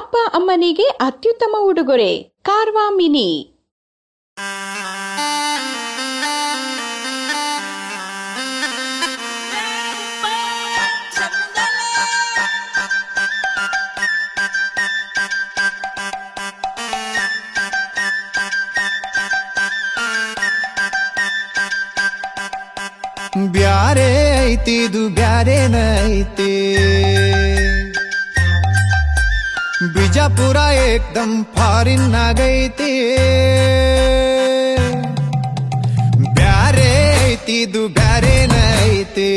ಅಪ್ಪ ಅಮ್ಮನಿಗೆ ಅತ್ಯುತ್ತಮ ಉಡುಗೊರೆ ಕಾರ್ವಾ ಮಿನಿ ಬ್ಯಾರೆ ಐತಿ ಇದು ಬ್ಯಾರೇನ ಐತಿ ಬಿಜಾಪುರ ಏಕ್ದಮ್ ಫಾರಿನ್ ಆಗೈತಿ ಬ್ಯಾರೆ ಐತಿ ಇದು ಬ್ಯಾರೇನ ಐತಿ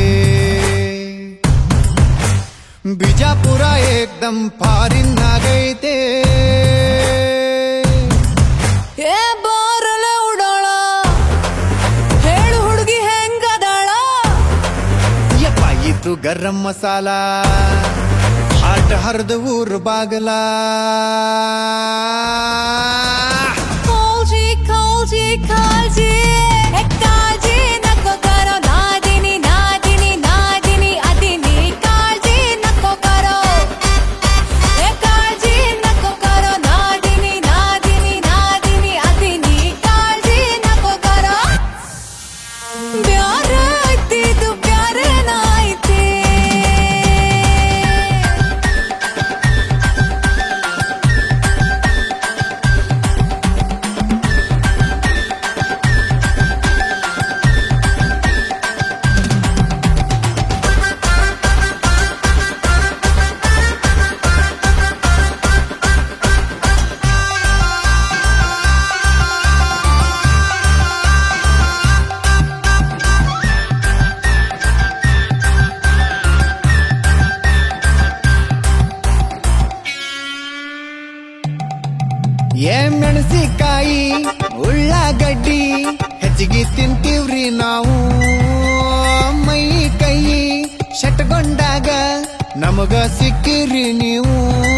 ಬಿಜಾಪುರ ಏಕ್ದಮ್ ಫಾರಿನ್ ಆಗೈತಿ ಏ ಬಾರಲೆ ಉಡಾಳ ಹೇಳು ಹುಡುಗಿ ಹೆಂಗದಾಳ ಯಪ್ಪ ಇದು ಗರಂ ಮಸಾಲ ಹಾಟ್ ಹರಿದ ಊರು ಬಾಗಲ ಕಾಲ್ಜಿ ಕಾಲ್ಜಿ ಕಾಲ್ಜಿ ಏ ಕಾಲ್ಜಿ ನಕ್ಕೋ ಕರೋ ನಾದಿನಿ ನಾದಿನಿ ನಾದಿನಿ ಅದಿನಿ ಕಾಲ್ಜಿ ನಕ್ಕೋ ಕರೋ ಏ ಕಾಲ್ಜಿ ನಕ್ಕೋ ಕರೋ ನಾದಿನಿ ನಾದಿನಿ ನಾದಿನಿ ಅದಿನಿ ಕಾಲ್ಜಿ ನಕ್ಕೋ ಕರೋ ಬ್ಯಾರೆ ಐತಿದು ಬ್ಯಾರೆ ನಾಯ್ತಿ ಏ ಮೆಣಸಿಕಾಯಿ ಉಳ್ಳಾಗಡ್ಡಿ ಹೆಚ್ಚಿಗೆ ತಿಂತೀವ್ರಿ ನಾವು ಮೈ ಕೈ ಶಟ್ಕೊಂಡಾಗ ನಮಗ ಸಿಕ್ಕಿರಿ ನೀವು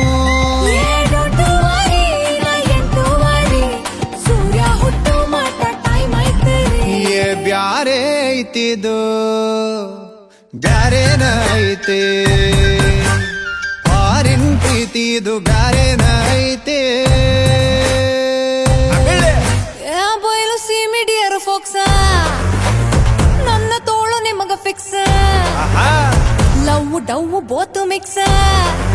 ಏಳುವರೆ, ಎಂಟೂವರೆ, ಸೂರ್ಯ ಹುಟ್ಟು ಮಟ್ಟ ಟೈಮ್ ಐತಿರಿ ಏ ಬ್ಯಾರೆ ಐತಿದು ಬ್ಯಾರೇನ ಐತೆ ಫಾರಿನ್ ಪ್ರೀತಿದು ಬ್ಯಾರೇನ ಐತೆ ಏ ಬಯಲು ಸಿಮಿಡಿಯರು ಫೋಕ್ಸ ನನ್ನ ತೋಳು ನಿಮಗ ಫಿಕ್ಸ್ ಆಹಾ ಲವ್ ಡವ್ ಬೋತು ಮಿಕ್ಸ್